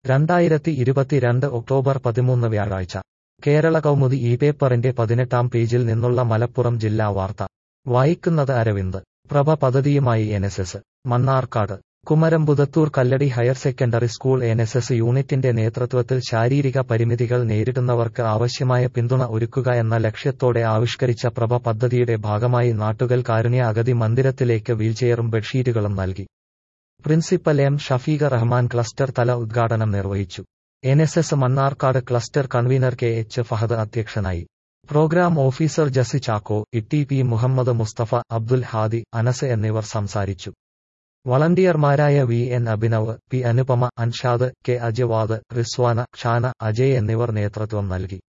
രണ്ടായിരത്തി ഇരുപത്തിരണ്ട് ഒക്ടോബർ പതിമൂന്ന് വ്യാഴാഴ്ച കേരള കൗമുദി ഈ പേപ്പറിന്റെ പതിനെട്ടാം പേജിൽ നിന്നുള്ള മലപ്പുറം ജില്ലാ വാർത്ത വായിക്കുന്നത് അരവിന്ദ് പ്രഭ പദ്ധതിയുമായി NSS Mannarkkad Kumaramputhur Kalladi higher secondary school NSS യൂണിറ്റിന്റെ നേതൃത്വത്തിൽ ശാരീരിക പരിമിതികൾ നേരിടുന്നവർക്ക് ആവശ്യമായ പിന്തുണ ഒരുക്കുക എന്ന ലക്ഷ്യത്തോടെ ആവിഷ്കരിച്ച പ്രഭ പദ്ധതിയുടെ ഭാഗമായി നാട്ടുകൽ കാരുണ്യ അഗതി മന്ദിരത്തിലേക്ക് വീൽചെയറും ബെഡ്ഷീറ്റുകളും നൽകി principal M Shafeeqa Rahman cluster തല ഉദ്ഘാടനം നിർവഹിച്ചു NSS Mannarkkad cluster convener K H Fahad അധ്യക്ഷനായി programme officer Jessy Chacko Itty P Muhammad Musthafa Abdul Hadi Anas എന്നിവർ സംസാരിച്ചു വളണ്ടിയർമാരായ V N Abhinav P Anupama Anshad K Ajwad Rizwana Shana Ajay എന്നിവർ നേതൃത്വം നൽകി